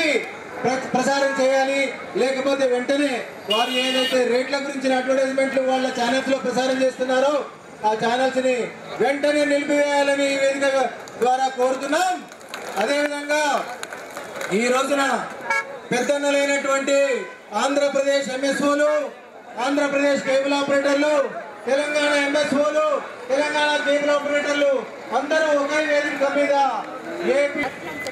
కలిపి ప్ర- ప్రసారం చేయాలి లేకపోతే వెంటనే వారు ఏదైతే రేట్ల గురించిన అడ్వర్టైజ్మెంట్లు వాళ్ళ ఛానల్స్ లో ప్రసారం చేస్తున్నారో ఆ ఛానల్స్ ని వెంటనే నిలిపివేయాలని ఈ వేదిక ద్వారా కోరుతున్నాం అదేవిధంగా ఈ రోజున పెద్దన్నలైనటువంటి ఆంధ్రప్రదేశ్ ఎంఎస్ఓలు ఆంధ్రప్రదేశ్ కేబుల్ ఆపరేటర్లు తెలంగాణ ఎంఎస్ఓలు తెలంగాణ కేబుల్ ఆపరేటర్లు అందరూ ఒకే వేదిక మీద ఏపీ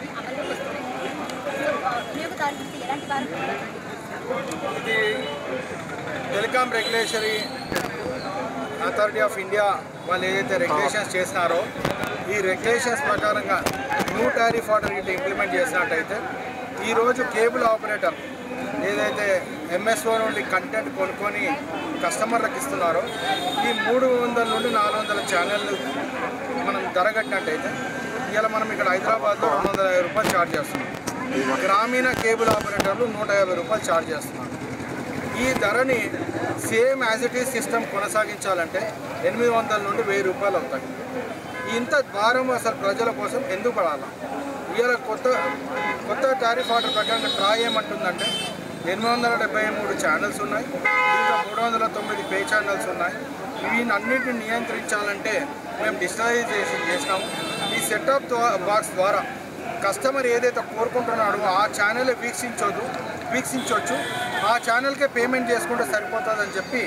వినియోగదారులకు ఎలాంటి వారు ఇది telecom regulatory authority of India వాళ్ళు ఏదైతే రెగ్యులేషన్స్ చేసినారో ఈ రెగ్యులేషన్స్ ప్రకారంగా న్యూ టారిఫ్ ఆర్డర్ ఇట్లా ఇంప్లిమెంట్ చేసినట్టయితే ఈరోజు కేబుల్ ఆపరేటర్ ఏదైతే ఎంఎస్ఓ నుండి కంటెంట్ కొనుక్కొని కస్టమర్లకు ఇస్తున్నారో ఈ మూడు వందల నుండి నాలుగు వందల ఛానళ్ళు మనం ధర కట్టినట్టయితే ఇవాళ మనం ఇక్కడ హైదరాబాద్లో రెండు వందల యాభై రూపాయలు ఛార్జ్ చేస్తున్నాం గ్రామీణ కేబుల్ ఆపరేటర్లు నూట యాభై రూపాయలు ఛార్జ్ చేస్తున్నారు ఈ ధరని same as it is system కొనసాగించాలంటే ఎనిమిది వందల నుండి వెయ్యి రూపాయలు అవుతాయి ఇంత భారం అసలు ప్రజల కోసం ఎందుకు పడాలి ఇవాళ కొత్త కొత్త టారిఫ్ ఆర్డర్ ప్రకారంగా ట్రా ఏమంటుందంటే ఎనిమిది వందల డెబ్బై మూడు ఛానల్స్ ఉన్నాయి ఇంకా మూడు వందల తొమ్మిది పే ఛానల్స్ ఉన్నాయి వీటన్నిటిని నియంత్రించాలంటే మేము డిజిటలైజేషన్ చేసినాము ఈ సెటప్ బాక్స్ ద్వారా కస్టమర్ ఏదైతే కోరుకుంటున్నాడో ఆ ఛానల్ వీక్షించొద్దు వీక్షించవచ్చు ఆ ఛానల్కే పేమెంట్ చేసుకుంటే సరిపోతుందని చెప్పి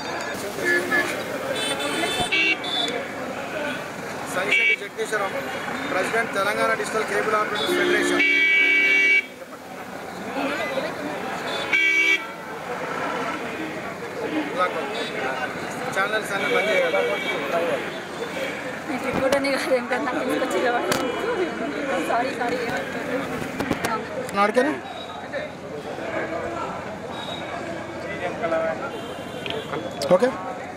Saisetti Jagadeeswaram president Telangana digital cable operators federation channels అన్ని బంద్ చేయాలి మీకు ఇప్పుడని కాదు ఏం కదా నాకు తీసుకొచ్చి సారీ సారీ నాడికేనా ఓకే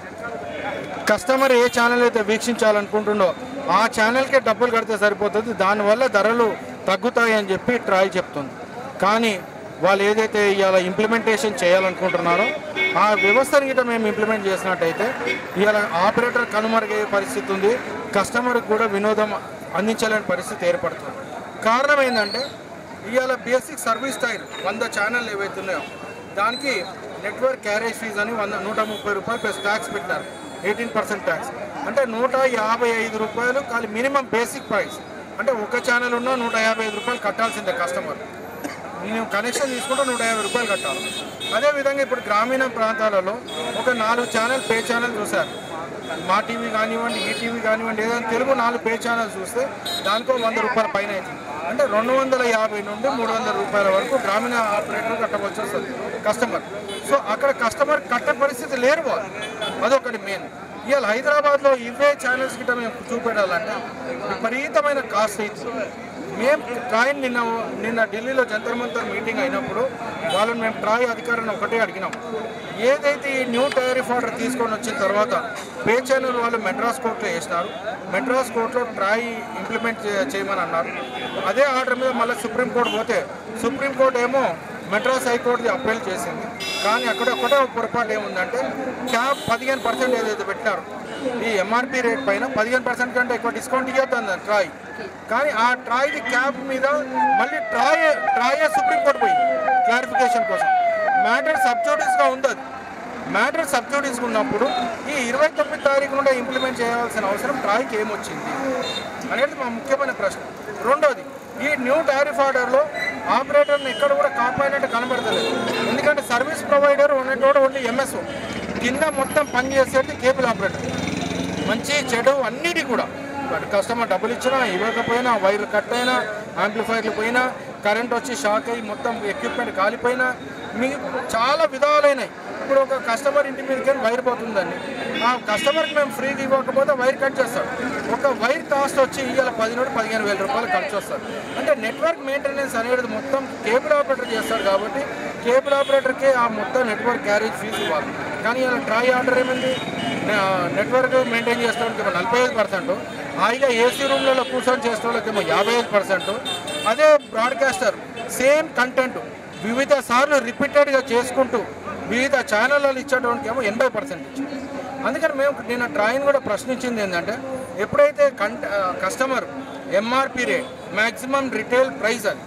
కస్టమర్ ఏ ఛానల్ అయితే వీక్షించాలనుకుంటుండో ఆ ఛానల్కే డబ్బులు కడితే సరిపోతుంది దానివల్ల ధరలు తగ్గుతాయి అని చెప్పి ట్రాయ్ చెప్తుంది కానీ వాళ్ళు ఏదైతే ఇవాళ ఇంప్లిమెంటేషన్ చేయాలనుకుంటున్నారో ఆ వ్యవస్థను గిట్ట మేము ఇంప్లిమెంట్ చేసినట్టయితే ఇవాళ ఆపరేటర్ కనుమరుగయ్యే పరిస్థితి ఉంది కస్టమర్కి కూడా వినోదం అందించలేని పరిస్థితి ఏర్పడుతుంది కారణం ఏంటంటే ఇవాళ బేసిక్ సర్వీస్ టైర్ వంద ఛానల్ ఏవైతే ఉన్నాయో దానికి నెట్వర్క్ క్యారేజ్ ఫీజ్ అని వంద నూట ముప్పై రూపాయలు ప్లస్ ట్యాక్స్ పెట్టారు ఎయిటీన్ పర్సెంట్ ట్యాక్స్ అంటే నూట యాభై ఐదు రూపాయలు కానీ మినిమం బేసిక్ ప్రైస్ అంటే ఒక ఛానల్ ఉన్నా నూట యాభై ఐదు రూపాయలు కట్టాల్సిందే కస్టమర్ నేను కనెక్షన్ తీసుకుంటే నూట యాభై రూపాయలు కట్టాలి అదేవిధంగా ఇప్పుడు గ్రామీణ ప్రాంతాలలో ఒక నాలుగు ఛానల్ పే ఛానల్ చూశారు మా టీవీ కానివ్వండి ఈ టీవీ కానివ్వండి ఏదైనా తెలుగు నాలుగు పే ఛానల్ చూస్తే దానికో వంద రూపాయల పైన అవుతుంది అంటే రెండు వందల యాభై నుండి మూడు వందల రూపాయల వరకు గ్రామీణ ఆపరేటర్ కట్టవలసి వస్తుంది కస్టమర్ సో అక్కడ కస్టమర్ కట్టే పరిస్థితి లేరు వాళ్ళు అదొకటి మెయిన్ ఇవాళ హైదరాబాద్లో ఇవే ఛానల్స్ గిట్ట మేము చూపెట్టాలంటే విపరీతమైన కాస్ట్ అవుతుంది మేము ట్రాయ్ నిన్న నిన్న ఢిల్లీలో జంతర్ మంతర్ మీటింగ్ అయినప్పుడు వాళ్ళని మేము ట్రాయ్ అధికారులను ఒకటే అడిగినాం ఏదైతే ఈ న్యూ టారిఫ్ ఆర్డర్ తీసుకొని వచ్చిన తర్వాత పే ఛానల్ వాళ్ళు మెడ్రాస్ కోర్టులో వేసినారు మెడ్రాస్ కోర్టులో ట్రాయ్ ఇంప్లిమెంట్ చే- చేయమని అన్నారు అదే ఆర్డర్ మీద మళ్ళీ సుప్రీంకోర్టు పోతే సుప్రీంకోర్టు ఏమో మెడ్రాస్ హైకోర్టుది అప్పీల్ చేసింది కానీ అక్కడ ఒకటే ఒక పొరపాటు ఏముందంటే క్యాప్ పదిహేను పర్సెంట్ ఏదైతే పెట్టారు ఈ ఎంఆర్పి రేట్ పైన పదిహేను పర్సెంట్ కంటే ఎక్కువ డిస్కౌంట్ ఇవ్వద్దు అన్నారు ట్రాయ్ కానీ ఆ ట్రాయ్ది క్యాప్ మీద మళ్ళీ ట్రాయ్ ట్రాయే సుప్రీంకోర్టు పోయింది క్లారిఫికేషన్ కోసం మ్యాటర్ సబ్జూడిస్గా ఉంది అది మ్యాటర్ సబ్జూడిస్ ఉన్నప్పుడు ఈ ఇరవై తొమ్మిది తారీఖు నుండి ఇంప్లిమెంట్ చేయాల్సిన అవసరం ట్రాయ్కి ఏమొచ్చింది అనేది మా ముఖ్యమైన ప్రశ్న రెండోది ఈ న్యూ టారిఫ్ ఆర్డర్లో ఆపరేటర్ని ఎక్కడ కూడా కాపాడినట్టు కనబడతలేదు ఎందుకంటే సర్వీస్ ప్రొవైడర్ ఉన్నటువంటి ఓన్లీ ఎంఎస్ఓ కింద మొత్తం పనిచేసేది కేబుల్ ఆపరేటర్ మంచి చెడు అన్నిటి కూడా వాడు కస్టమర్ డబ్బులు ఇచ్చినా ఇవ్వకపోయినా వైర్లు కట్ అయినా యాంప్లిఫైర్లు పోయినా కరెంట్ వచ్చి షాక్ అయ్యి మొత్తం ఎక్విప్మెంట్ కాలిపోయినా మీ చాలా విధాలైనవి ఇప్పుడు ఒక కస్టమర్ ఇంటి మీదకి వైర్ పోతుందండి ఆ కస్టమర్కి మేము ఫ్రీగా ఇవ్వకపోతే వైర్ కట్ చేస్తాడు ఒక వైర్ కాస్ట్ వచ్చి ఇవాళ పది నుండి పదిహేను వేల రూపాయలు ఖర్చు వస్తుంది అంటే నెట్వర్క్ మెయింటెనెన్స్ అనేది మొత్తం కేబుల్ ఆపరేటర్ చేస్తాడు కాబట్టి కేబుల్ ఆపరేటర్కే ఆ మొత్తం నెట్వర్క్ క్యారేజ్ ఫీజు ఇవ్వాలి కానీ ఇలా ట్రై ఆర్డర్ ఏమైంది నెట్వర్క్ మెయింటైన్ చేసేవాళ్ళకి ఏమో నలభై ఐదు పర్సెంట్ హాయిగా ఏసీ రూమ్లలో కూర్చొని చేసే వాళ్ళకేమో యాభై ఐదు పర్సెంట్ అదే బ్రాడ్కాస్టర్ సేమ్ కంటెంట్ వివిధ సార్లు రిపీటెడ్గా చేసుకుంటూ వివిధ ఛానళ్ళలో ఇచ్చేటోనికి ఏమో ఎనభై పర్సెంట్ ఇచ్చింది అందుకని మేము నిన్న డ్రాయింగ్ కూడా ప్రశ్నించింది ఏంటంటే ఎప్పుడైతే కంట customer MRP rate maximum retail price అది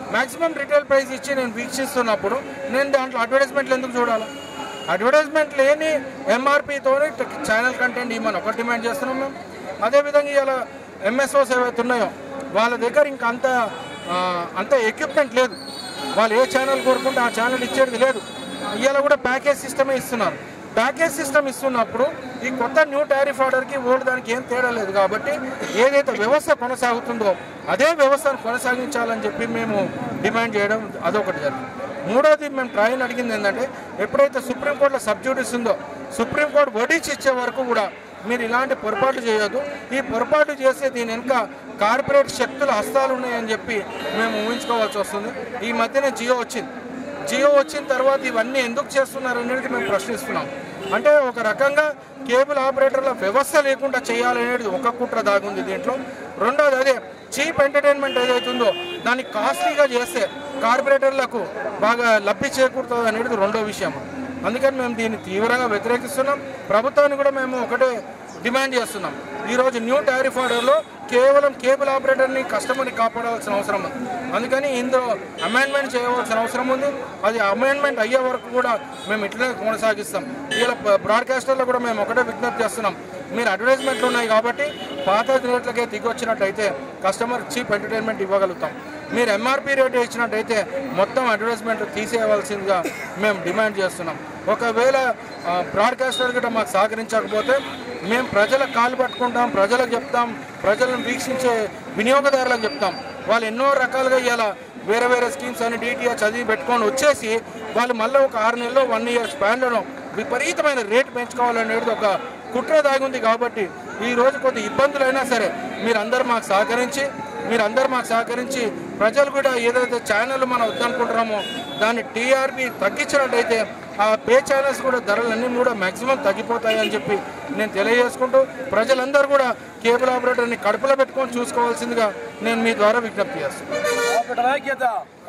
మ్యాక్సిమం రిటైల్ ప్రైస్ ఇచ్చి నేను వీక్షిస్తున్నప్పుడు నేను దాంట్లో అడ్వర్టైజ్మెంట్లు ఎందుకు చూడాలి అడ్వర్టైజ్మెంట్ లేని ఎంఆర్పితోనే ఛానల్ కంటెంట్ ఇవ్వమని ఒకటి డిమాండ్ చేస్తున్నాం మేము అదేవిధంగా ఇలా ఎంఎస్ఓస్ ఏవైతే ఉన్నాయో వాళ్ళ దగ్గర ఇంకా అంత ఆ, అంత ఎక్విప్మెంట్ లేదు వాళ్ళు ఏ ఛానల్ కోరుకుంటే ఆ ఛానల్ ఇచ్చేది లేదు ఇవాళ కూడా ప్యాకేజ్ సిస్టమే ఇస్తున్నారు ప్యాకేజ్ సిస్టమ్ ఇస్తున్నప్పుడు ఈ కొత్త న్యూ టారిఫ్ ఆర్డర్కి ఓల్డ్ దానికి ఏం తేడా లేదు కాబట్టి ఏదైతే వ్యవస్థ కొనసాగుతుందో అదే వ్యవస్థను కొనసాగించాలని చెప్పి మేము డిమాండ్ చేయడం అదొకటి జరిగింది మూడోది మేము ట్రయల్ అడిగింది ఏంటంటే ఎప్పుడైతే సుప్రీంకోర్టులో సబ్జూడిస్ ఉందో సుప్రీంకోర్టు వడ్డించి ఇచ్చే వరకు కూడా మీరు ఇలాంటి పొరపాట్లు చేయొద్దు ఈ పొరపాటు చేస్తే దీని వెనుక కార్పొరేట్ శక్తుల హస్తాలు ఉన్నాయని చెప్పి మేము ఊహించుకోవాల్సి వస్తుంది ఈ మధ్యనే జియో వచ్చింది జియో వచ్చిన తర్వాత ఇవన్నీ ఎందుకు చేస్తున్నారు అనేది మేము ప్రశ్నిస్తున్నాం అంటే ఒక రకంగా కేబుల్ ఆపరేటర్ల వ్యవస్థ లేకుండా చేయాలనేది ఒక కుట్ర దాగుంది దీంట్లో రెండోది అదే చీప్ ఎంటర్టైన్మెంట్ ఏదైతే ఉందో దాన్ని కాస్ట్లీగా చేస్తే కార్పొరేటర్లకు బాగా లబ్ధి చేకూరుతుంది అనేది రెండో విషయం అందుకని మేము దీన్ని తీవ్రంగా వ్యతిరేకిస్తున్నాం ప్రభుత్వాన్ని కూడా మేము ఒకటే డిమాండ్ చేస్తున్నాం ఈరోజు న్యూ టారిఫ్ ఆర్డర్లో కేవలం కేబుల్ ఆపరేటర్ని కస్టమర్ని కాపాడాల్సిన అవసరం ఉంది అందుకని ఇందులో అమెండ్మెంట్ చేయవలసిన అవసరం ఉంది అది అమెండ్మెంట్ అయ్యే వరకు కూడా మేము ఇట్లనే కొనసాగిస్తాం ఇలా బ్రాడ్కాస్టర్లో కూడా మేము ఒకటే విజ్ఞప్తి చేస్తున్నాం మీరు అడ్వర్టైజ్మెంట్లు ఉన్నాయి కాబట్టి పాత రేట్లకే దిగొచ్చినట్టయితే కస్టమర్ చీప్ ఎంటర్టైన్మెంట్ ఇవ్వగలుగుతాం మీరు ఎంఆర్పి రేట్ ఇచ్చినట్టయితే మొత్తం అడ్వర్టైజ్మెంట్ తీసేయవలసిందిగా మేము డిమాండ్ చేస్తున్నాం ఒకవేళ ఆ, బ్రాడ్కాస్టర్ కూడా మాకు సహకరించకపోతే మేము ప్రజలకు కాలు పట్టుకుంటాం ప్రజలకు చెప్తాం ప్రజలను వీక్షించే వినియోగదారులకు చెప్తాం వాళ్ళు ఎన్నో రకాలుగా ఇవాళ వేరే వేరే స్కీమ్స్ అని డిటిఆర్ చదివి పెట్టుకొని వచ్చేసి వాళ్ళు మళ్ళీ ఒక ఆరు నెలలు వన్ ఇయర్ స్పాన్లో విపరీతమైన రేటు పెంచుకోవాలనేది ఒక కుట్ర దాగుంది కాబట్టి ఈ రోజు కొద్ది ఇబ్బందులైనా సరే మీరందరూ మాకు సహకరించి మీరందరూ మాకు సహకరించి ప్రజలు కూడా ఏదైతే ఛానల్ మనం వద్దనుకుంటున్నామో దాన్ని టీఆర్పీ తగ్గించినట్టయితే ఆ పే ఛానల్స్ కూడా ధరలన్నీ కూడా మ్యాక్సిమం తగ్గిపోతాయని చెప్పి నేను తెలియజేసుకుంటూ ప్రజలందరూ కూడా కేబుల్ ఆపరేటర్ని కడుపులో పెట్టుకొని చూసుకోవాల్సిందిగా నేను మీ ద్వారా విజ్ఞప్తి చేస్తున్నాను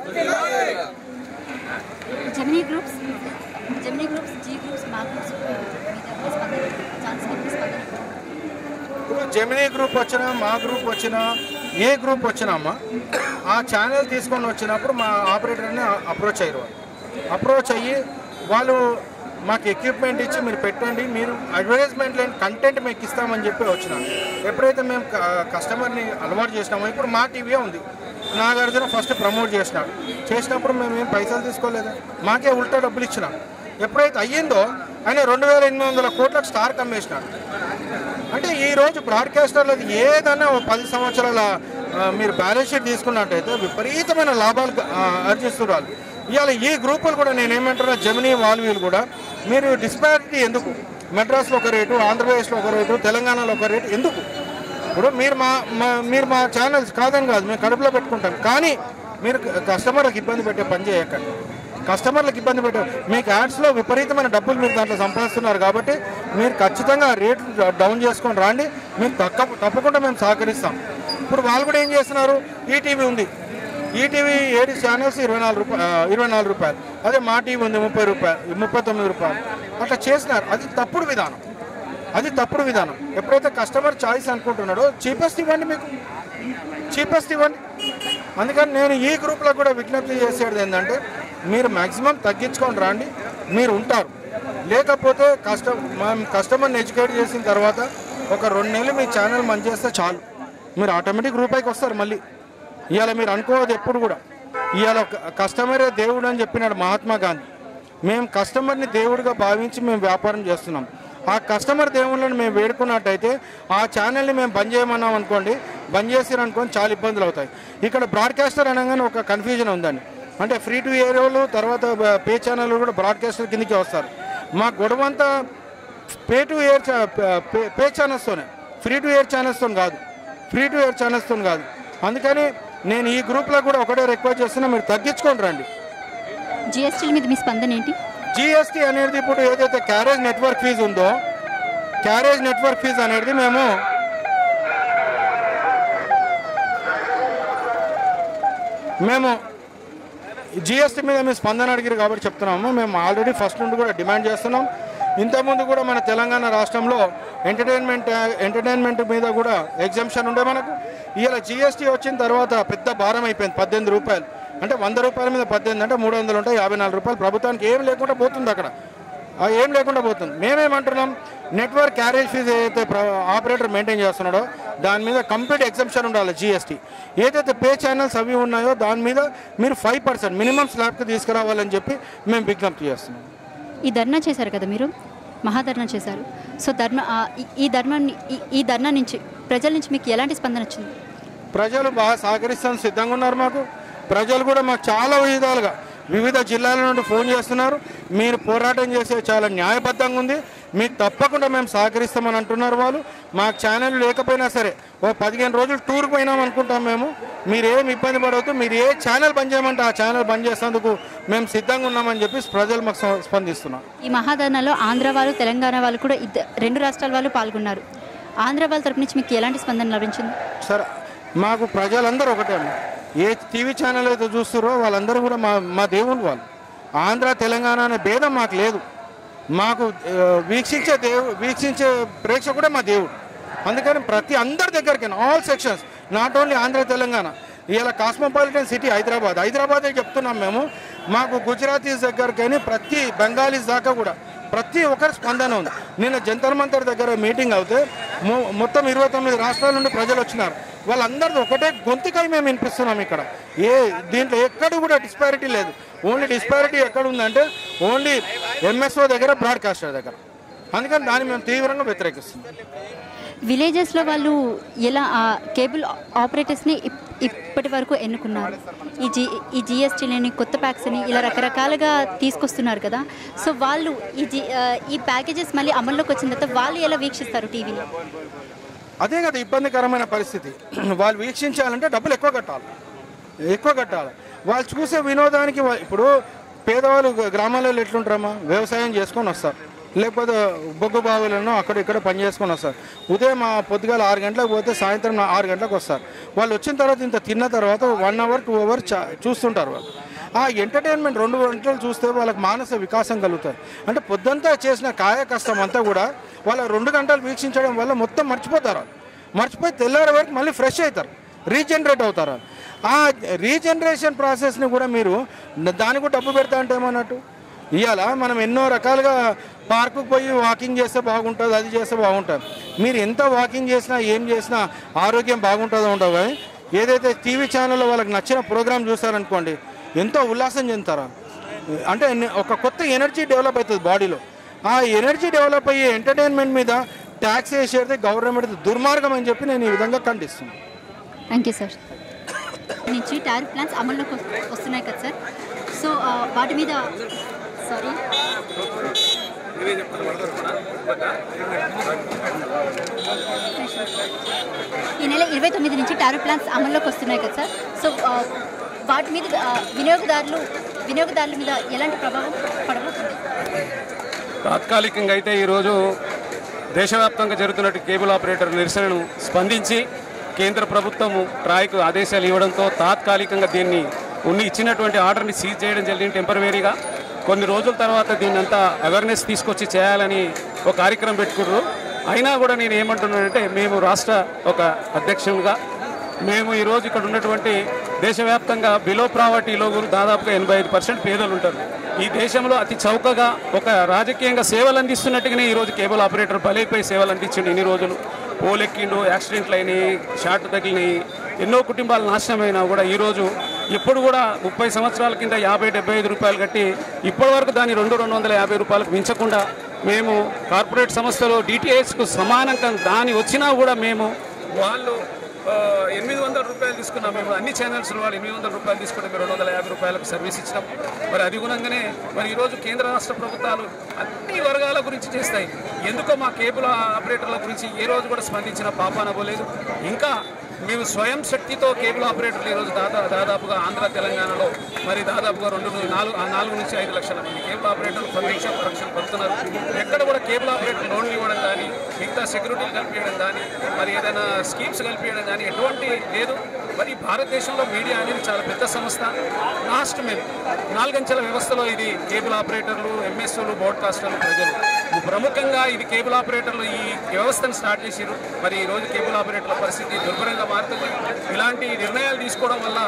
Gemini groups Gemini groups Zee groups Maa groups మీద స్పందన ఛాన్స్ స్పందన ఇప్పుడు జెమినీ గ్రూప్ వచ్చినా మా గ్రూప్ వచ్చినా ఏ గ్రూప్ వచ్చినా అమ్మా ఆ ఛానల్ తీసుకొని వచ్చినప్పుడు మా ఆపరేటర్ని అప్రోచ్ అయ్యారు అప్రోచ్ అయ్యి వాళ్ళు మాకు ఎక్విప్మెంట్ ఇచ్చి మీరు పెట్టండి మీరు అడ్వర్టైజ్మెంట్ లేని కంటెంట్ మీకు ఇస్తామని చెప్పి వచ్చినాం ఎప్పుడైతే మేము క- కస్టమర్ని అలవాటు చేసినామో ఇప్పుడు మా టీవీ ఉంది నాగార్జున ఫస్ట్ ప్రమోట్ చేసినాడు చేసినప్పుడు మేము ఏం పైసలు తీసుకోలేదు మాకే ఉల్టా డబ్బులు ఇచ్చినాం ఎప్పుడైతే అయ్యిందో ఆయన రెండు వేల ఎనిమిది వందల కోట్లకు స్టార్ కమ్మేసినాడు అంటే ఈ రోజు బ్రాడ్కాస్టర్లది ఏదన్నా ఓ పది సంవత్సరాల ఆ, మీరు బ్యాలెన్స్ షీట్ తీసుకున్నట్టయితే విపరీతమైన లాభాలు ఆ, ఆర్జిస్తున్నారు ఇవాళ ఈ గ్రూపులు కూడా నేను ఏమంటున్నా జమినీ వాల్వీలు కూడా మీరు డిస్పారిటీ ఎందుకు మెడ్రాస్లో ఒక రేటు ఆంధ్రప్రదేశ్లో ఒక రేటు తెలంగాణలో ఒక రేటు ఎందుకు ఇప్పుడు మీరు మా మా- మీరు మా ఛానల్స్ కాదని కాదు మేము కడుపులో పెట్టుకుంటాం కానీ మీరు కస్టమర్లకు ఇబ్బంది పెట్టే పని చేయకండి కస్టమర్లకు ఇబ్బంది పెట్టే మీకు యాడ్స్లో విపరీతమైన డబ్బులు మీరు దాంట్లో సంపాదిస్తున్నారు కాబట్టి మీరు ఖచ్చితంగా రేట్ డౌన్ చేసుకొని రాండి మీకు తక్క తప్పకుండా మేము సహకరిస్తాం ఇప్పుడు వాళ్ళు కూడా ఏం చేస్తున్నారు ఈటీవీ ఉంది ఈటీవీ ఏడు ఛానల్స్ ఇరవై నాలుగు రూపాయలు ఇరవై నాలుగు రూపాయలు అదే మా టీవీ ఉంది ముప్పై రూపాయలు ముప్పై తొమ్మిది రూపాయలు అట్లా చేసినారు అది తప్పుడు విధానం అది తప్పుడు విధానం ఎప్పుడైతే కస్టమర్ చాయిస్ అనుకుంటున్నాడో చీపెస్ట్ ఇవ్వండి మీకు చీపెస్ట్ ఇవ్వండి అందుకని నేను ఈ గ్రూప్లో కూడా విజ్ఞప్తి చేసేది ఏంటంటే మీరు మ్యాక్సిమం తగ్గించుకొని రండి మీరు ఉంటారు లేకపోతే కస్ట మనం కస్టమర్ని ఎడ్యుకేట్ చేసిన తర్వాత ఒక రెండు నెలలు మీ ఛానల్ మంచి చేస్తే చాలు మీరు ఆటోమేటిక్ రూపాయికి వస్తారు మళ్ళీ ఇవాళ మీరు అనుకోవద్దు ఎప్పుడు కూడా ఇవాళ కస్టమరే దేవుడు అని చెప్పినాడు మహాత్మా గాంధీ మేము కస్టమర్ని దేవుడిగా భావించి మేము వ్యాపారం చేస్తున్నాం ఆ కస్టమర్ దేవుళ్ళని మేము వేడుకున్నట్టయితే ఆ ఛానల్ని మేము బంద్ చేయమన్నాం అనుకోండి బంద్ చేసారు అనుకోండి చాలా ఇబ్బందులు అవుతాయి ఇక్కడ బ్రాడ్కాస్టర్ అనగానే ఒక కన్ఫ్యూజన్ ఉందండి అంటే ఫ్రీ టు ఎయిర్ వాళ్ళు తర్వాత పే ఛానల్ కూడా బ్రాడ్కాస్టర్ కిందకి వస్తారు మా గొడవ అంతా పే టు ఎయిర్ పే ఛానల్స్తోనే ఫ్రీ టు ఎయిర్ ఛానల్స్తో కాదు ఫ్రీ టు ఎయిర్ ఛానల్స్తో కాదు అందుకని నేను ఈ గ్రూప్లో కూడా ఒకటే రిక్వెస్ట్ చేస్తున్నా మీరు తగ్గించుకొని రండి జిఎస్టీల మీద మీ స్పందన ఏంటి జిఎస్టీ అనేది ఇప్పుడు ఏదైతే క్యారేజ్ నెట్వర్క్ ఫీజు ఉందో క్యారేజ్ నెట్వర్క్ ఫీజు అనేది మేము మేము జిఎస్టీ మీద మీ స్పందన అడిగారు కాబట్టి చెప్తున్నాము మేము ఆల్రెడీ ఫస్ట్ నుండి కూడా డిమాండ్ చేస్తున్నాం ఇంతకుముందు కూడా మన తెలంగాణ రాష్ట్రంలో ఎంటర్టైన్మెంట్ ఎంటర్టైన్మెంట్ మీద కూడా ఎగ్జామ్షన్ ఉండే మనకు ఇవాళ జిఎస్టీ వచ్చిన తర్వాత పెద్ద భారం అయిపోయింది పద్దెనిమిది రూపాయలు అంటే వంద రూపాయల మీద పద్దెనిమిది అంటే మూడు వందలు ఉంటాయి యాభై నాలుగు రూపాయలు ప్రభుత్వానికి ఏం లేకుండా పోతుంది అక్కడ ఆ ఏం లేకుండా పోతుంది మేమేమంటున్నాం నెట్వర్క్ క్యారేజ్ ఫీజు ఏదైతే ఆపరేటర్ మెయింటైన్ చేస్తున్నాడో దాని మీద కంప్లీట్ ఎగ్జంప్షన్ ఉండాలి జిఎస్టీ ఏదైతే పే ఛానల్స్ అవి ఉన్నాయో దాని మీద మీరు ఫైవ్ పర్సెంట్ మినిమం స్లాబ్కి తీసుకురావాలని చెప్పి మేము విజ్ఞప్తి చేస్తున్నాం ఈ ధర్నా చేశారు కదా మీరు మహాధర్నా చేశారు సో ధర్మ ఆ, ఈ- ఈ ధర్మాన్ని ఈ- ఈ ధర్నా నుంచి ప్రజల నుంచి మీకు ఎలాంటి స్పందన వచ్చింది ప్రజలు బాగా సహకరిస్తాను సిద్ధంగా ఉన్నారు మాకు ప్రజలు కూడా మాకు చాలా విధాలుగా వివిధ జిల్లాల నుండి ఫోన్ చేస్తున్నారు మీరు పోరాటం చేసే చాలా న్యాయబద్ధంగా ఉంది మీకు తప్పకుండా మేము సహకరిస్తామని అంటున్నారు వాళ్ళు మాకు ఛానల్ లేకపోయినా సరే ఓ పదిహేను రోజులు టూర్ పోయినాం అనుకుంటాం మేము మీరు ఏం ఇబ్బంది పడవద్దు మీరు ఏ ఛానల్ బంద్ చేయమంటే ఆ ఛానల్ బంద్ చేసేందుకు మేము సిద్ధంగా ఉన్నామని చెప్పి ప్రజలు మాకు స్ప- స్పందిస్తున్నారు ఈ మహాధర్నాలో ఆంధ్ర వాళ్ళు తెలంగాణ వాళ్ళు కూడా ఇద్ద రెండు రాష్ట్రాల వాళ్ళు పాల్గొన్నారు ఆంధ్ర వాళ్ళ తరపు నుంచి మీకు ఎలాంటి స్పందన లభించింది సరే మాకు ప్రజలందరూ ఒకటే అమ్మ. ఏ టీవీ ఛానల్ అయితే చూస్తారో వాళ్ళందరూ కూడా మా మా దేవుళ్ళు వాళ్ళు ఆంధ్ర తెలంగాణ అనే భేదం మాకు లేదు మాకు ఆ, వీక్షించే దేవు వీక్షించే ప్రేక్షకుడే మా దేవుడు అందుకని ప్రతి అందరి దగ్గరికి all sections not only Andhra Telangana ఇలా కాస్మోపాలిటన్ సిటీ హైదరాబాద్ హైదరాబాదే చెప్తున్నాం మేము మాకు గుజరాతీస్ దగ్గరకని ప్రతి బెంగాలీస్ దాకా కూడా ప్రతి ఒక్కరి స్పందన ఉంది నిన్న జంతర్ మంతర్ దగ్గర మీటింగ్ అవుతే మొ- మొత్తం ఇరవై తొమ్మిది రాష్ట్రాల నుండి ప్రజలు వచ్చినారు వాళ్ళందరిది ఒకటే గొంతుకై మేము వినిపిస్తున్నాం ఇక్కడ ఏ దీంట్లో ఎక్కడ కూడా డిస్పారిటీ లేదు ఓన్లీ డిస్పారిటీ ఎక్కడ ఉందంటే ఓన్లీ ఎంఎస్ఓ దగ్గర బ్రాడ్కాస్టర్ దగ్గర అందుకని దాన్ని మేము తీవ్రంగా వ్యతిరేకిస్తున్నాం విలేజెస్లో వాళ్ళు ఎలా ఆ కేబుల్ ఆపరేటర్స్ని ఇప్- ఇప్పటి వరకు ఎన్నుకున్నారు ఈ జీ ఈ జిఎస్టీలని కొత్త ప్యాక్స్ అని ఇలా రకరకాలుగా తీసుకొస్తున్నారు కదా సో వాళ్ళు ఈ జీ ఆ, ఈ ప్యాకేజెస్ మళ్ళీ అమల్లోకి వచ్చిన తర్వాత వాళ్ళు ఎలా వీక్షిస్తారు టీవీని అదే కదా ఇబ్బందికరమైన పరిస్థితి వాళ్ళు వీక్షించాలంటే డబ్బులు ఎక్కువ కట్టాలి ఎక్కువ కట్టాలి వాళ్ళు చూసే వినోదానికి వా- ఇప్పుడు పేదవాళ్ళు గ- గ్రామాలలో ఎట్లుంటారమ్మా వ్యవసాయం చేసుకొని వస్తారు లేకపోతే బొగ్గు బావులను అక్కడ ఇక్కడ పని చేసుకొని వస్తారు ఉదయం ఆ పొద్దుగాల ఆరు గంటలకు పోతే సాయంత్రం నా- ఆరు గంటలకు వస్తారు వాళ్ళు వచ్చిన తర్వాత ఇంత తిన్న తర్వాత వన్ అవర్ టూ అవర్ చా చూస్తుంటారు వాళ్ళు ఆ ఎంటర్టైన్మెంట్ రెండు గంటలు చూస్తే వాళ్ళకి మానసిక వికాసం కలుగుతుంది అంటే పొద్దంతా చేసిన కాయ కష్టం అంతా కూడా వాళ్ళ రెండు గంటలు వీక్షించడం వల్ల మొత్తం మర్చిపోతారు వాళ్ళు. మర్చిపోయి తెల్లారి వరకు మళ్ళీ ఫ్రెష్ అవుతారు రీజనరేట్ అవుతారు వాళ్ళు. ఆ రీజనరేషన్ ప్రాసెస్ని కూడా మీరు దానికి కూడా డబ్బు పెడతా అంటే ఏమన్నట్టు ఇవాళ మనం ఎన్నో రకాలుగా పార్కుకు పోయి వాకింగ్ చేస్తే బాగుంటుంది అది చేస్తే బాగుంటుంది మీరు ఎంత వాకింగ్ చేసినా ఏం చేసినా ఆరోగ్యం బాగుంటుందో ఉండవు కానీ ఏదైతే టీవీ ఛానల్లో వాళ్ళకి నచ్చిన ప్రోగ్రామ్ చూస్తారనుకోండి ఎంతో ఉల్లాసం చెందుతారు అంటే ఎన్ని- ఒక కొత్త ఎనర్జీ డెవలప్ అవుతుంది బాడీలో ఆ ఎనర్జీ డెవలప్ అయ్యే ఎంటర్టైన్మెంట్ మీద ట్యాక్స్ వేసేది గవర్నమెంట్ దుర్మార్గం అని చెప్పి నేను ఈ విధంగా ఖండిస్తున్నాను థ్యాంక్ యూ సార్ నుంచి టారిఫ్ ప్లాన్స్ అమల్లోకి వస్తు- వస్తున్నాయి కదా సార్ సో ఆ, వాటి మీద సారీ ఈ నెల ఇరవై తొమ్మిది నుంచి టారిఫ్ ప్లాన్స్ అమల్లోకి వస్తున్నాయి కదా సార్ సో ఆ, వాటి మీద ఆ, వినియోగదారులు వినియోగదారుల మీద ఎలాంటి ప్రభావం పడబోతుంది తాత్కాలికంగా అయితే ఈరోజు దేశవ్యాప్తంగా జరుగుతున్నట్టు కేబుల్ ఆపరేటర్ నిరసనను స్పందించి కేంద్ర ప్రభుత్వము ట్రాయ్కు ఆదేశాలు ఇవ్వడంతో తాత్కాలికంగా దీన్ని ఉన్ని ఇచ్చినటువంటి ఆర్డర్ని సీజ్ చేయడం జరిగింది టెంపరవరీగా కొన్ని రోజుల తర్వాత దీన్ని అంతా అవేర్నెస్ తీసుకొచ్చి చేయాలని ఒక కార్యక్రమం పెట్టుకున్నారు అయినా కూడా నేను ఏమంటున్నానంటే మేము రాష్ట్ర ఒక అధ్యక్షునిగా మేము ఈరోజు ఇక్కడ ఉన్నటువంటి దేశవ్యాప్తంగా బిలో ప్రావర్టీలో కూడా దాదాపుగా ఎనభై ఐదు పర్సెంట్ పేదలు ఉంటారు ఈ దేశంలో అతి చౌకగా ఒక రాజకీయంగా సేవలు అందిస్తున్నట్టుగానే ఈరోజు కేబుల్ ఆపరేటర్ బలైపోయి సేవలు అందించిండు ఇన్ని రోజులు పోలెక్కిండు యాక్సిడెంట్లు అయినాయి షార్ట్ తగిలినాయి ఎన్నో కుటుంబాలు నాశనమైనా కూడా ఈరోజు ఇప్పుడు కూడా ముప్పై సంవత్సరాల కింద యాభై డెబ్బై ఐదు రూపాయలు కట్టి ఇప్పటి వరకు దాన్ని రెండు రెండు వందల యాభై రూపాయలకు మించకుండా మేము కార్పొరేట్ సంస్థలు డిటిహెచ్కు సమానంగా దాని వచ్చినా కూడా మేము వాళ్ళు ఆ, ఎనిమిది వందల రూపాయలు తీసుకున్నాం మేము అన్ని ఛానల్స్ వాళ్ళు ఎనిమిది వందల రూపాయలు తీసుకుంటే మేము రెండు వందల యాభై రూపాయలకు సర్వీస్ ఇచ్చినాం మరి అధిగుణంగానే మరి ఈరోజు కేంద్ర రాష్ట్ర ప్రభుత్వాలు అన్ని వర్గాల గురించి చేస్తాయి ఎందుకో మా కేబుల్ ఆపరేటర్ల గురించి ఏ రోజు కూడా స్పందించిన పాపాన పోలేదు ఇంకా మేము స్వయం శక్తితో కేబుల్ ఆపరేటర్లు ఈరోజు దాదా దాదాపుగా ఆంధ్ర తెలంగాణలో మరి దాదాపుగా రెండు ను- నాలుగు ఆ నాలుగు నుంచి ఐదు లక్షల మంది కేబుల్ ఆపరేటర్లు ప్రత్యక్ష పరోక్షలు పడుతున్నారు ఎక్కడ కూడా కేబుల్ ఆపరేటర్ లోన్లు ఇవ్వడం కానీ మిగతా సెక్యూరిటీలు కల్పించడం కానీ మరి ఏదైనా స్కీమ్స్ కల్పించడం కానీ ఎటువంటి లేదు మరి భారతదేశంలో మీడియా అనేది చాలా పెద్ద సంస్థ లాస్ట్ మేము నాలుగంచెల వ్యవస్థలో ఇది కేబుల్ ఆపరేటర్లు ఎంఎస్ఓలు బ్రాడ్కాస్టర్లు ప్రజలు ప్రముఖంగా ఇది కేబుల్ ఆపరేటర్లు ఈ వ్యవస్థను స్టార్ట్ చేశారు మరి ఈ రోజు కేబుల్ ఆపరేటర్ల పరిస్థితి దుర్భరంగా మారుతుంది ఇలాంటి నిర్ణయాలు తీసుకోవడం వల్ల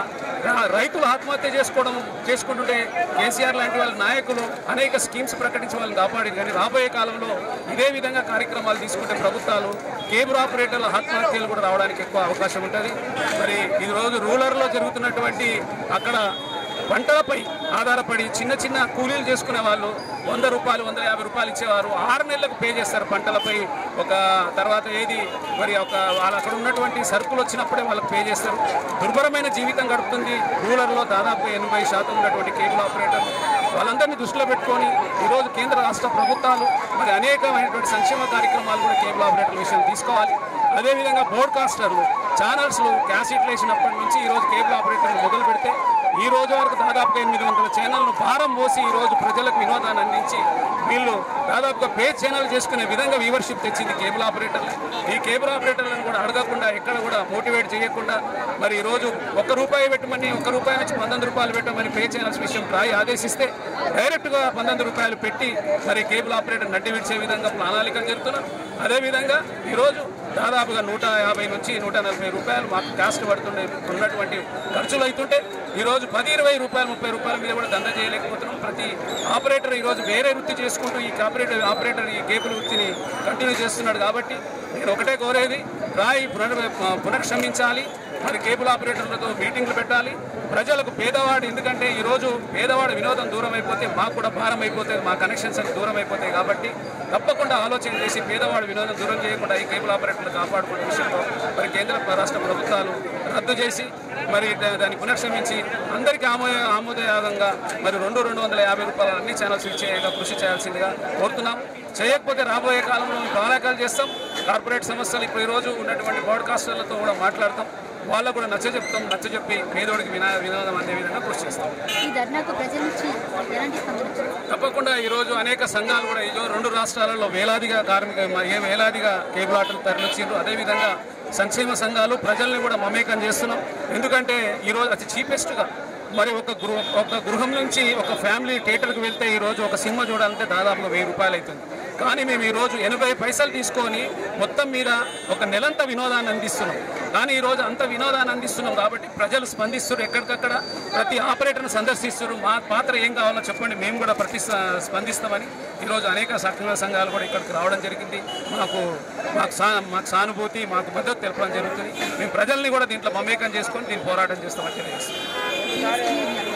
రా- రైతులు ఆత్మహత్య చేసుకోవడం చేసుకుంటుంటే కేసీఆర్ లాంటి వాళ్ళ నాయకులు అనేక స్కీమ్స్ ప్రకటించి వాళ్ళని కాపాడింది కానీ రాబోయే కాలంలో ఇదే విధంగా కార్యక్రమాలు తీసుకుంటే ప్రభుత్వాలు కేబుల్ ఆపరేటర్ల ఆత్మహత్యలు కూడా రావడానికి ఎక్కువ అవకాశం ఉంటుంది మరి ఈ రోజు రూరల్లో జరుగుతున్నటువంటి అక్కడ పంటలపై ఆధారపడి చిన్న చిన్న కూలీలు చేసుకునే వాళ్ళు వంద రూపాయలు వంద యాభై రూపాయలు ఇచ్చేవారు ఆరు నెలలకు పే చేస్తారు పంటలపై ఒక తర్వాత ఏది మరి ఒక వాళ్ళ అక్కడ ఉన్నటువంటి సరుకులు వచ్చినప్పుడే వాళ్ళకి పే చేస్తారు దుర్భరమైన జీవితం గడుపుతుంది రూరల్లో దాదాపు ఎనభై శాతం ఉన్నటువంటి కేబుల్ ఆపరేటర్ వాళ్ళందరినీ దృష్టిలో పెట్టుకొని ఈరోజు కేంద్ర రాష్ట్ర ప్రభుత్వాలు మరి అనేకమైనటువంటి సంక్షేమ కార్యక్రమాలు కూడా కేబుల్ ఆపరేటర్ల విషయం తీసుకోవాలి అదేవిధంగా బ్రాడ్కాస్టర్లు ఛానల్స్లు క్యాసెట్లు వేసినప్పటి నుంచి ఈరోజు కేబుల్ ఆపరేటర్లు మొదలు పెడితే ఈ రోజు వరకు దాదాపుగా ఎనిమిది వందల ఛానల్ను భారం మోసి ఈ రోజు ప్రజలకు వినోదాన్ని అందించి వీళ్ళు దాదాపుగా పే ఛానల్ చేసుకునే విధంగా వ్యూవర్షిప్ తెచ్చింది కేబుల్ ఆపరేటర్లు ఈ కేబుల్ ఆపరేటర్లను కూడా అడగకుండా ఎక్కడ కూడా మోటివేట్ చేయకుండా మరి ఈ రోజు ఒక్క రూపాయి పెట్టమని ఒక్క రూపాయి నుంచి పంతొమ్మిది రూపాయలు పెట్టమని పే ఛానల్స్ విషయం ట్రాయ్ ఆదేశిస్తే డైరెక్ట్గా పంతొమ్మిది రూపాయలు పెట్టి మరి కేబుల్ ఆపరేటర్ నడ్డి విడిచే విధంగా ప్రణాళికలు జరుగుతున్నారు అదేవిధంగా ఈరోజు దాదాపుగా నూట యాభై నుంచి నూట నలభై రూపాయలు మాకు కాస్ట్ పడుతుండే ఉన్నటువంటి ఖర్చులు అవుతుంటే ఈరోజు పది ఇరవై రూపాయలు ముప్పై రూపాయల మీద కూడా దందా చేయలేకపోతున్నాం ప్రతి ఆపరేటర్ ఈరోజు వేరే వృత్తి చేసుకుంటూ ఈ ఆపరేటర్ ఆపరేటర్ ఈ కేబుల్ వృత్తిని కంటిన్యూ చేస్తున్నాడు కాబట్టి నేను ఒకటే కోరేది రాయి పునర్ పునర్క్షమించాలి మరి కేబుల్ ఆపరేటర్లతో మీటింగ్లు పెట్టాలి ప్రజలకు పేదవాడు ఎందుకంటే ఈరోజు పేదవాడు వినోదం దూరం అయిపోతే మాకు కూడా భారం అయిపోతుంది మా కనెక్షన్స్ అన్ని దూరం అయిపోతాయి కాబట్టి తప్పకుండా ఆలోచన చేసి పేదవాడు వినోదం దూరం చేయకుండా ఈ కేబుల్ ఆపరేటర్లు కాపాడుకునే విషయంలో మరి కేంద్ర రాష్ట్ర ప్రభుత్వాలు రద్దు చేసి మరి దా- దాన్ని పునర్క్షమించి అందరికీ ఆమోద ఆమోదయోగంగా మరి రెండు రెండు వందల యాభై రూపాయలు అన్ని ఛానల్స్ ఇచ్చేగా కృషి చేయాల్సిందిగా కోరుతున్నాం చేయకపోతే రాబోయే కాలంలో మేము ప్రణాళికలు చేస్తాం కార్పొరేట్ సంస్థలు ఇప్పుడు ఈరోజు ఉన్నటువంటి బ్రాడ్కాస్టర్లతో కూడా మాట్లాడతాం వాళ్ళకు కూడా నచ్చ చెప్తాం నచ్చ చెప్పి పేదోడికి వినా వినోదం అనే విధంగా కృషి చేస్తాం ఈ ధర్నాకు ప్రజల నుంచి ఎలాంటి స్పందన వచ్చింది? తప్పకుండా ఈరోజు అనేక సంఘాలు కూడా ఈరోజు రెండు రాష్ట్రాలలో వేలాదిగా కార్మిక మ- ఏ వేలాదిగా కేబుల్ ఆటలు తరలిచ్చిండ్రు అదేవిధంగా సంక్షేమ సంఘాలు ప్రజల్ని కూడా మమేకం చేస్తున్నాం ఎందుకంటే ఈరోజు అతి చీపెస్ట్గా మరి ఒక గృహ ఒక గృహం నుంచి ఒక ఫ్యామిలీ థియేటర్కి వెళ్తే ఈరోజు ఒక సినిమా చూడాలంటే దాదాపుగా వెయ్యి రూపాయలు అవుతుంది కానీ మేము ఈరోజు ఎనభై పైసలు తీసుకొని మొత్తం మీద ఒక నెలంతా వినోదాన్ని అందిస్తున్నాం కానీ ఈరోజు అంత వినోదాన్ని అందిస్తున్నాం కాబట్టి ప్రజలు స్పందిస్తున్నారు ఎక్కడికక్కడ ప్రతి ఆపరేటర్ని సందర్శిస్తున్నారు మా పాత్ర ఏం కావాలో చెప్పండి మేము కూడా ప్రతి స- స్పందిస్తామని ఈరోజు అనేక సక్రియ సంఘాలు కూడా ఇక్కడికి రావడం జరిగింది మాకు మాకు సా మాకు సానుభూతి మాకు మద్దతు తెలపడం జరుగుతుంది మేము ప్రజల్ని కూడా దీంట్లో మమేకం చేసుకొని దీన్ని పోరాటం చేస్తామని తెలియజేస్తాం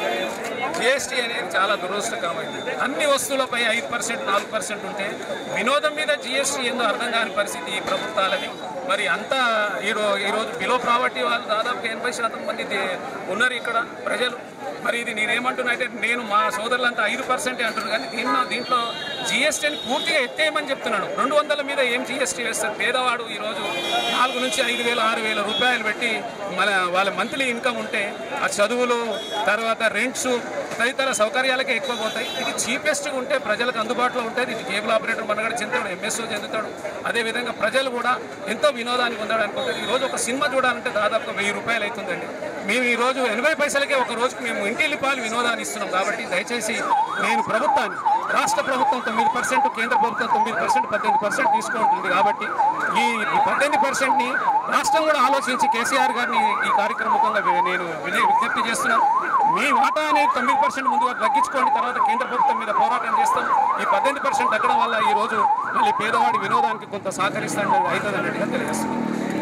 జిఎస్టీ అనేది చాలా దురదృష్టకరమైంది అన్ని వస్తువులపై ఐదు పర్సెంట్ నాలుగు పర్సెంట్ ఉంటే వినోదం మీద జిఎస్టీ ఏందో అర్థం కాని పరిస్థితి ఈ ప్రభుత్వాలని మరి అంతా ఈరో ఈరోజు బిలో ప్రావర్టీ వాళ్ళు దాదాపు ఎనభై శాతం మంది దే- ఉన్నారు ఇక్కడ ప్రజలు మరి ఇది నేనేమంటున్నా అంటే నేను మా సోదరులంతా ఐదు పర్సెంటే అంటున్నారు కానీ దీంట్లో దీంట్లో జిఎస్టీని పూర్తిగా ఎత్తేయమని చెప్తున్నాను రెండు వందల మీద ఏం జిఎస్టీ వేస్తారు పేదవాడు ఈరోజు నాలుగు నుంచి ఐదు వేల ఆరు వేల రూపాయలు పెట్టి మన వాళ్ళ మంత్లీ ఇన్కమ్ ఉంటే ఆ చదువులు తర్వాత రెంట్స్ తదితర సౌకర్యాలకే ఎక్కువ పోతాయి ఇది చీపెస్ట్గా ఉంటే ప్రజలకు అందుబాటులో ఉంటుంది ఇది కేబుల్ ఆపరేటర్ మనగడ చెందుతాడు ఎంఎస్ఓ చెందుతాడు అదేవిధంగా ప్రజలు కూడా ఎంతో వినోదాన్ని పొందాడు అనుకుంటారు ఈ రోజు ఒక సినిమా చూడాలంటే దాదాపు వెయ్యి రూపాయలు అవుతుందండి మేము ఈ రోజు ఎనభై పైసలకే ఒక రోజుకి మేము ఇంటిల్లిపాలు వినోదాన్ని ఇస్తున్నాం కాబట్టి దయచేసి నేను ప్రభుత్వాన్ని రాష్ట్ర ప్రభుత్వం తొమ్మిది పర్సెంట్ కేంద్ర ప్రభుత్వం తొమ్మిది పర్సెంట్ పద్దెనిమిది పర్సెంట్ తీసుకుంటుంది కాబట్టి ఈ ఈ పద్దెనిమిది పర్సెంట్ని రాష్ట్రం కూడా ఆలోచించి కేసీఆర్ గారిని ఈ కార్యక్రమంగా నేను వినయ- విజ్ఞప్తి చేస్తున్నాను మీ వాటా అనేది తొమ్మిది పర్సెంట్ ముందుగా తగ్గించుకోండి తర్వాత కేంద్ర ప్రభుత్వం మీద పోరాటం చేస్తాం ఈ పద్దెనిమిది పర్సెంట్ తగ్గడం వల్ల ఈ రోజు మళ్ళీ పేదవాడి వినోదానికి కొంత సహకరిస్తాడని అవుతుంది అన్నట్టుగా తెలియజేస్తున్నాం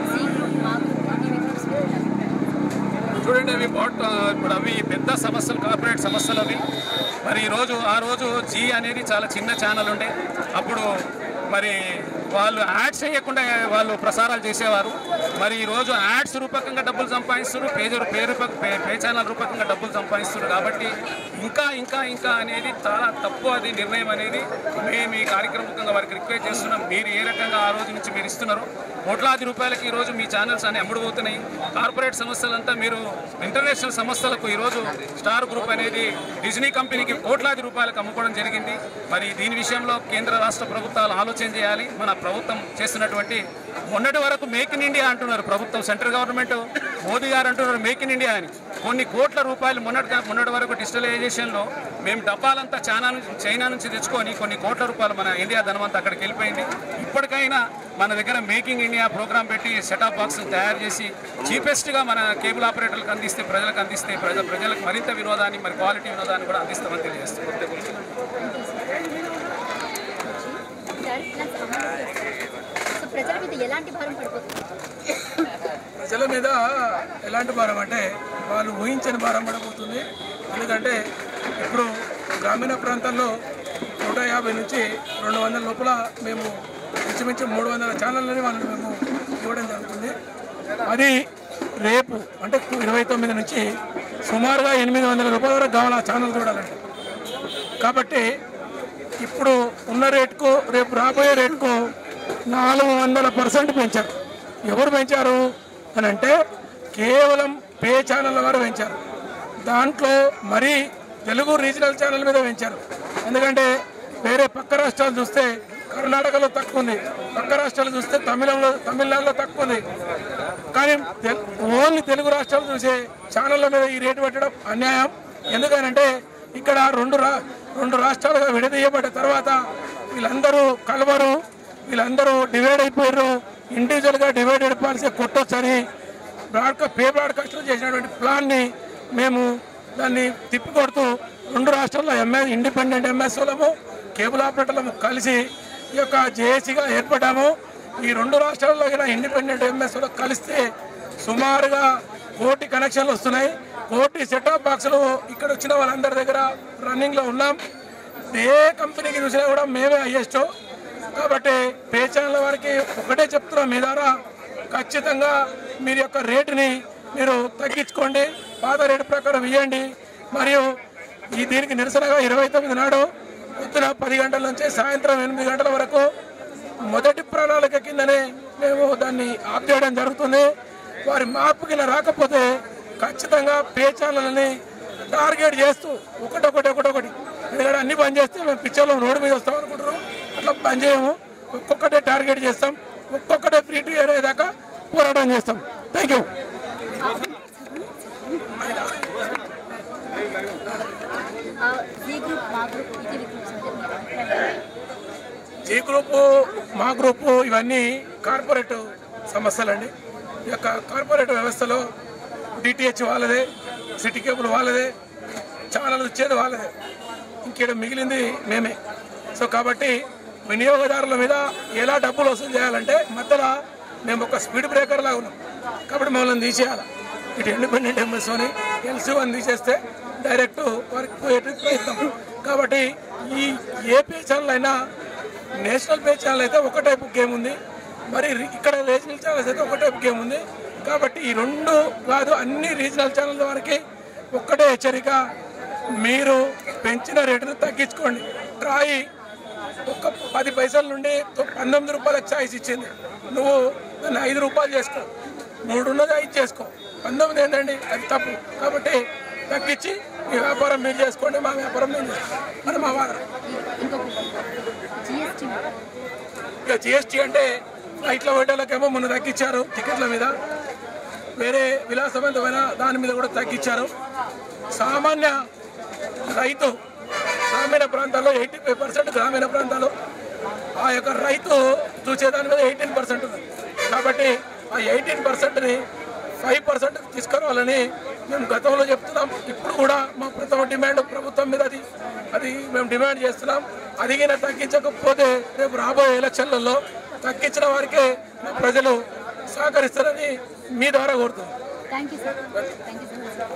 చూడండి అవి బాట్ ఇప్పుడు అవి పెద్ద సమస్యలు కార్పొరేట్ సమస్యలు అవి మరి ఈరోజు ఆ రోజు జీ అనేది చాలా చిన్న ఛానల్ ఉండే అప్పుడు మరి వాళ్ళు యాడ్స్ చేయకుండా వాళ్ళు ప్రసారాలు చేసేవారు మరి ఈరోజు యాడ్స్ రూపకంగా డబ్బులు సంపాదిస్తున్నారు పేజ పే రూపక పే పే ఛానల్ రూపకంగా డబ్బులు సంపాదిస్తున్నారు కాబట్టి ఇంకా ఇంకా ఇంకా అనేది చాలా తప్పు అది నిర్ణయం అనేది మేము ఈ కార్యక్రమంగా వారికి రిక్వెస్ట్ చేస్తున్నాం మీరు ఏ రకంగా ఆ రోజు నుంచి మీరు ఇస్తున్నారో కోట్లాది రూపాయలకి ఈరోజు మీ ఛానల్స్ అన్ని అమ్ముడుపోతున్నాయి కార్పొరేట్ సంస్థలంతా మీరు ఇంటర్నేషనల్ సంస్థలకు ఈరోజు స్టార్ గ్రూప్ అనేది డిజ్నీ కంపెనీకి కోట్లాది రూపాయలకు అమ్ముకోవడం జరిగింది మరి దీని విషయంలో కేంద్ర రాష్ట్ర ప్రభుత్వాలు ఆలోచన చేయాలి మన ప్రభుత్వం చేస్తున్నటువంటి మొన్నటి వరకు మేక్ ఇన్ ఇండియా అంటున్నారు ప్రభుత్వం సెంట్రల్ గవర్నమెంట్ మోదీ గారు అంటున్నారు మేక్ ఇన్ ఇండియా అని కొన్ని కోట్ల రూపాయలు మొన్నటి మొన్నటి వరకు డిజిటలైజేషన్లో మేము డబ్బాలంతా చైనా నుంచి చైనా నుంచి తెచ్చుకొని కొన్ని కోట్ల రూపాయలు మన ఇండియా ధనమంతా అక్కడికి వెళ్ళిపోయింది ఇప్పటికైనా మన దగ్గర మేకింగ్ ఇండియా ప్రోగ్రామ్ పెట్టి సెటప్ బాక్స్ తయారు చేసి చీపెస్ట్గా మన కేబుల్ ఆపరేటర్లకు అందిస్తే ప్రజలకు అందిస్తే ప్రజ ప్రజలకు మరింత వినోదాన్ని మరి క్వాలిటీ వినోదాన్ని కూడా అందిస్తామని తెలియజేస్తున్నాం సో ప్రజల మీద ఎలాంటి భారం పడిపోతుంది ప్రజల మీద ఎలాంటి భారం అంటే వాళ్ళు ఊహించని భారం పడబోతుంది ఎందుకంటే ఇప్పుడు గ్రామీణ ప్రాంతాల్లో నూట యాభై నుంచి రెండు వందల లోపల మేము ఇంచుమించు మూడు వందల ఛానళ్ళని వాళ్ళని మేము ఇవ్వడం జరుగుతుంది అది రేపు అంటే ఇరవై తొమ్మిది నుంచి సుమారుగా ఎనిమిది వందల రూపాయల వరకు కావాలి ఆ ఛానల్ చూడాలంటే కాబట్టి ఇప్పుడు ఉన్న రేటుకు రేపు రాబోయే రేటుకు నాలుగు వందల పర్సెంట్ పెంచారు ఎవరు పెంచారు అని అంటే కేవలం పే ఛానళ్ళ వారు పెంచారు దాంట్లో మరీ తెలుగు రీజనల్ ఛానల్ మీద పెంచారు ఎందుకంటే వేరే పక్క రాష్ట్రాలు చూస్తే కర్ణాటకలో తక్కువ ఉంది పక్క రాష్ట్రాలు చూస్తే తమిళంలో తమిళనాడులో తక్కువ ఉంది కానీ తెల్- ఓన్లీ తెలుగు రాష్ట్రాలు చూసే ఛానళ్ళ మీద ఈ రేటు పెట్టడం అన్యాయం ఎందుకనంటే ఇక్కడ రెండు రా రెండు రాష్ట్రాలుగా విడదీయబడ్డ తర్వాత వీళ్ళందరూ కలవరు వీళ్ళందరూ డివైడ్ అయిపోయారు ఇండివిజువల్గా డివైడెడ్ పాలసీ కొట్టొచ్చని బ్రాడ్కా పే బ్రాడ్కాస్ట్లో చేసినటువంటి ప్లాన్ని మేము దాన్ని తిప్పికొడుతూ రెండు రాష్ట్రాల్లో ఎంఎస్ ఇండిపెండెంట్ ఎంఎస్ఓలము కేబుల్ ఆపరేటర్లము కలిసి ఈ యొక్క జేఏసీగా ఏర్పడ్డాము ఈ రెండు రాష్ట్రాల్లో కూడా ఇండిపెండెంట్ ఎంఎస్ఓలు కలిస్తే సుమారుగా కోటి కనెక్షన్లు వస్తున్నాయి కోటి సెటాప్ బాక్సులు ఇక్కడ వచ్చిన వాళ్ళందరి దగ్గర రన్నింగ్లో ఉన్నాం ఏ కంపెనీకి చూసినా కూడా మేమే హైయెస్ట్ కాబట్టి పే ఛానల్ వారికి ఒకటే చెప్తున్నాం మీ ద్వారా ఖచ్చితంగా మీరు యొక్క రేటుని మీరు తగ్గించుకోండి పాత రేటు ప్రకారం ఇవ్వండి మరియు ఈ దీనికి నిరసనగా ఇరవై తొమ్మిది నాడు పొద్దున పది గంటల నుంచి సాయంత్రం ఎనిమిది గంటల వరకు మొదటి ప్రణాళిక కిందనే మేము దాన్ని ఆప్ చేయడం జరుగుతుంది వారి మార్పు కింద రాకపోతే ఖచ్చితంగా పే ఛానల్ని టార్గెట్ చేస్తూ ఒకటొకటి ఒకటొకటి ఎందుకంటే అన్ని బంద్ చేస్తే మేము పిక్చర్లో రోడ్డు మీద వస్తాం అనుకుంటున్నాం అట్లా బంద్ చేయము ఒక్కొక్కటే టార్గెట్ చేస్తాం ఒక్కొక్కటే ఫ్రీ టు ఎయిర్ అయ్యేదాకా పోరాటం చేస్తాం thank you Zee group Maa group ETV groups అంటే మీ అభిప్రాయం జీ గ్రూపు మా గ్రూపు ఇవన్నీ కార్పొరేట్ సమస్యలండి ఈ యొక్క కార్పొరేట్ వ్యవస్థలో డిటిహెచ్ వాళ్ళదే సిటీ కేబుల్ వాళ్ళదే ఛానల్ ఇచ్చేది వాళ్ళదే ఇంకేడ మిగిలింది మేమే సో కాబట్టి వినియోగదారుల మీద ఎలా డబ్బులు వసూలు చేయాలంటే మధ్యలో మేము ఒక స్పీడ్ బ్రేకర్ లాగా ఉన్నాం కాబట్టి మమ్మల్ని తీసేయాలి ఇటు ఇండిపెండెంట్ ఎంఎస్ఓని ఎల్సీ అని తీసేస్తే డైరెక్ట్ వారికి పోయేటట్టు ప్రయత్నం కాబట్టి ఈ ఏ పే ఛానల్ అయినా నేషనల్ పే ఛానల్ అయితే ఒక టైపు గేమ్ ఉంది మరి రి- ఇక్కడ రీజనల్ ఛానల్స్ అయితే ఒక టైపు గేమ్ ఉంది కాబట్టి ఈ రెండు కాదు అన్ని రీజనల్ ఛానల్ వారికి ఒక్కటే హెచ్చరిక మీరు పెంచిన రేటును తగ్గించుకోండి ట్రాయి ఒక పది పైసల నుండి తొ- పంతొమ్మిది రూపాయలకు ఛాయిస్ ఇచ్చింది నువ్వు దాన్ని ఐదు రూపాయలు చేసుకో మూడు ఉన్నది ఐదు చేసుకో పంతొమ్మిది ఏంటండి అది తప్పు కాబట్టి తగ్గించి మీ వ్యాపారం మీరు చేసుకోండి మా వ్యాపారం మేము చేసుకోండి అని మా వాదన ఇంకొకటి జిఎస్టీ ఇక జిఎస్టీ అంటే ఫ్లైట్ల హోటళ్ళకేమో మొన్న తగ్గించారు టికెట్ల మీద వేరే విలాసవంతమైన దాని మీద కూడా తగ్గించారు సామాన్య రైతు గ్రామీణ ప్రాంతాల్లో ఎయిటీ ఫైవ్ పర్సెంట్ గ్రామీణ ప్రాంతాలు ఆ యొక్క రైతు చూసే దాని మీద ఎయిటీన్ పర్సెంట్ ఉంది కాబట్టి ఆ ఎయిటీన్ పర్సెంట్ని ఫైవ్ పర్సెంట్ తీసుకురావాలని మేము గతంలో చెప్తున్నాం ఇప్పుడు కూడా మా ప్రథమ డిమాండ్ ప్రభుత్వం మీద అది అది మేము డిమాండ్ చేస్తున్నాం అదిగిన తగ్గించకపోతే రేపు రాబోయే ఎలక్షన్లలో తగ్గించిన వారికే మా ప్రజలు సహకరిస్తారని మీ ద్వారా కోరుతున్నాం thank you sir thank you so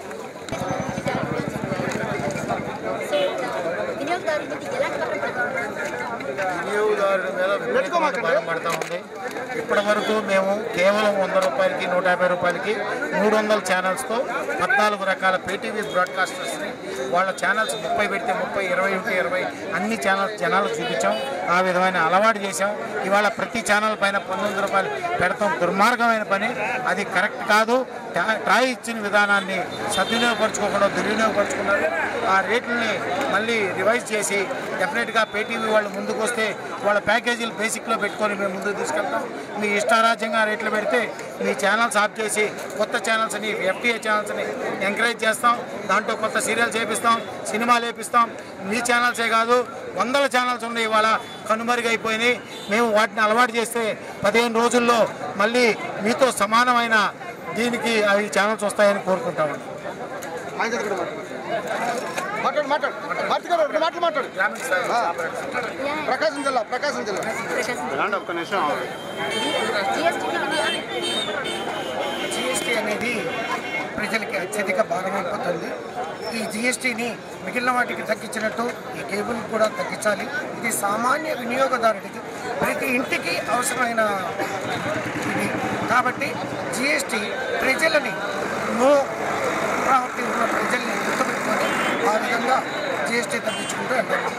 much so వినియోగదారుల మీద ఎలాంటి భారం పడుతుంది వినియోగదారుల మీద విపరీతమైన భారం పడతా ఉంది ఇప్పటి వరకు మేము కేవలం వంద రూపాయలకి నూట యాభై రూపాయలకి మూడు వందల ఛానల్స్తో పద్నాలుగు రకాల పేటీవీ బ్రాడ్కాస్టర్స్ని వాళ్ళ ఛానల్స్ ముప్పై పెడితే ముప్పై ఇరవై ఉంటే ఇరవై అన్ని ఛానల్స్ జనాలకు చూపించాం ఆ విధమైన అలవాటు చేశాం ఇవాళ ప్రతి ఛానల్ పైన పంతొమ్మిది రూపాయలు పెడతాం దుర్మార్గమైన పని అది కరెక్ట్ కాదు టా- ట్రాయ్ ఇచ్చిన విధానాన్ని సద్వినియోగపరచుకోకుండా దుర్వినియోగపరచుకున్నారు ఆ రేట్లని మళ్ళీ రివైజ్ చేసి డెఫినెట్గా పేటీవీ వాళ్ళు ముందుకు వస్తే వాళ్ళ ప్యాకేజీలు బేసిక్లో పెట్టుకొని మేము ముందుకు తీసుకెళ్తాం మీ ఇష్టారాజ్యంగా రేట్లు పెడితే మీ ఛానల్స్ ఆఫ్ చేసి కొత్త ఛానల్స్ని ఎఫ్టీఏ ఛానల్స్ని ఎంకరేజ్ చేస్తాం దాంట్లో కొత్త సీరియల్ చేపిస్తాం సినిమాలు వేపిస్తాం మీ ఛానల్సే కాదు వందల ఛానల్స్ ఉన్నాయి ఇవాళ కనుమరుగైపోయినాయి మేము వాటిని అలవాటు చేస్తే పదిహేను రోజుల్లో మళ్ళీ మీతో సమానమైన దీనికి అవి ఛానల్స్ వస్తాయని కోరుకుంటామండి మాట్లాడు మాట్లాడు భారతి గారు రెండు మాటలు మాట్లాడు గ్రామీణ స్థాయి ఆ. ప్రకాశం జిల్లా ప్రకాశం జిల్లా ఒక్క నిమిషం జిఎస్టీ అనేది ప్రజలకి అత్యధిక భారం అయిపోతుంది ఈ జిఎస్టీని మిగిలిన వాటికి తగ్గించినట్టు ఈ కేబుల్ కూడా తగ్గించాలి ఇది సామాన్య వినియోగదారుడికి ప్రతి ఇంటికి అవసరమైన ఇది కాబట్టి జిఎస్టీ ప్రజలని నో ప్రవృత్తి ఉన్న ప్రజల్ని గుర్తుపెట్టుకొని ఆ విధంగా జిఎస్టీ తగ్గించుకుంటూ వెళ్ళాలి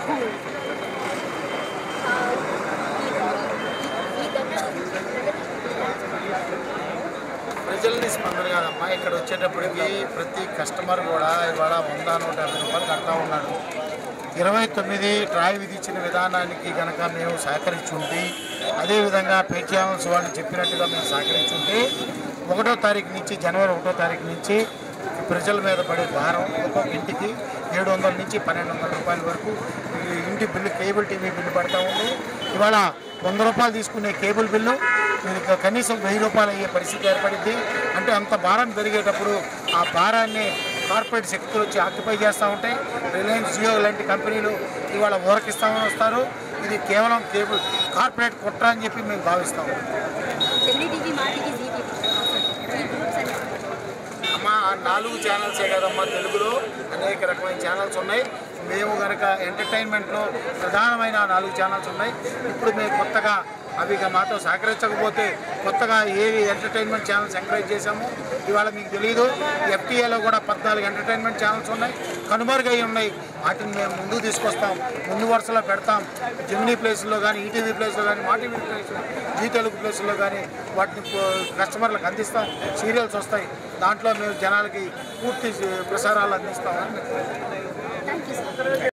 ప్రజల్ని స్పందన కాదమ్మా ఇక్కడ వచ్చేటప్పటికి ప్రతి కస్టమర్ కూడా ఇవాళ వంద నూట యాభై రూపాయలు కడతా ఉన్నాడు ఇరవై తొమ్మిది ట్రాయ్ విధించిన విధానానికి కనుక మేము సహకరించుంటే అదేవిధంగా పే ఛానల్స్ వాళ్ళు చెప్పినట్టుగా మేము సహకరించుంటే ఒకటో తారీఖు నుంచి జనవరి ఒకటో తారీఖు నుంచి ప్రజల మీద పడే భారం ఒక్కొక్క ఇంటికి ఏడు వందల నుంచి పన్నెండు వందల రూపాయల వరకు ఈ ఇంటి బిల్లు కేబుల్ టీవీ బిల్లు పడతా ఉంది ఇవాళ వంద రూపాయలు తీసుకునే కేబుల్ బిల్లు మీకు కనీసం వెయ్యి రూపాయలు అయ్యే పరిస్థితి ఏర్పడింది అంటే అంత భారం పెరిగేటప్పుడు ఆ భారాన్ని కార్పొరేట్ శక్తులు వచ్చి ఆక్యుపై చేస్తూ ఉంటాయి రిలయన్స్ జియో లాంటి కంపెనీలు ఇవాళ ఊరకిస్తామని వస్తారు ఇది కేవలం కేబుల్ కార్పొరేట్ కుట్ర అని చెప్పి మేము భావిస్తాము టీవీ మా టీవీ జీ టీవీ అమ్మ ఆ నాలుగు ఛానల్సే కదమ్మా తెలుగులో అనేక రకమైన ఛానల్స్ ఉన్నాయి మేము కనుక ఎంటర్టైన్మెంట్లో ప్రధానమైన ఆ నాలుగు ఛానల్స్ ఉన్నాయి ఇప్పుడు మేము కొత్తగా అవి ఇక మాతో సహకరించకపోతే కొత్తగా ఏవి ఎంటర్టైన్మెంట్ ఛానల్స్ ఎంకరేజ్ చేశాము ఇవాళ మీకు తెలియదు ఎఫ్టీఏలో కూడా పద్నాలుగు ఎంటర్టైన్మెంట్ ఛానల్స్ ఉన్నాయి కనుమరుగై ఉన్నాయి వాటిని మేము ముందుకు తీసుకొస్తాం ముందు వరుసలో పెడతాం జెమినీ ప్లేస్లో కానీ ఈటీవీ ప్లేస్లో కానీ మా టీవీ ప్లేస్లో జీ తెలుగు ప్లేస్లో కానీ వాటిని పో- కస్టమర్లకు అందిస్తాం సీరియల్స్ వస్తాయి దాంట్లో మేము జనాలకి పూర్తి ప్రసారాలు అందిస్తామని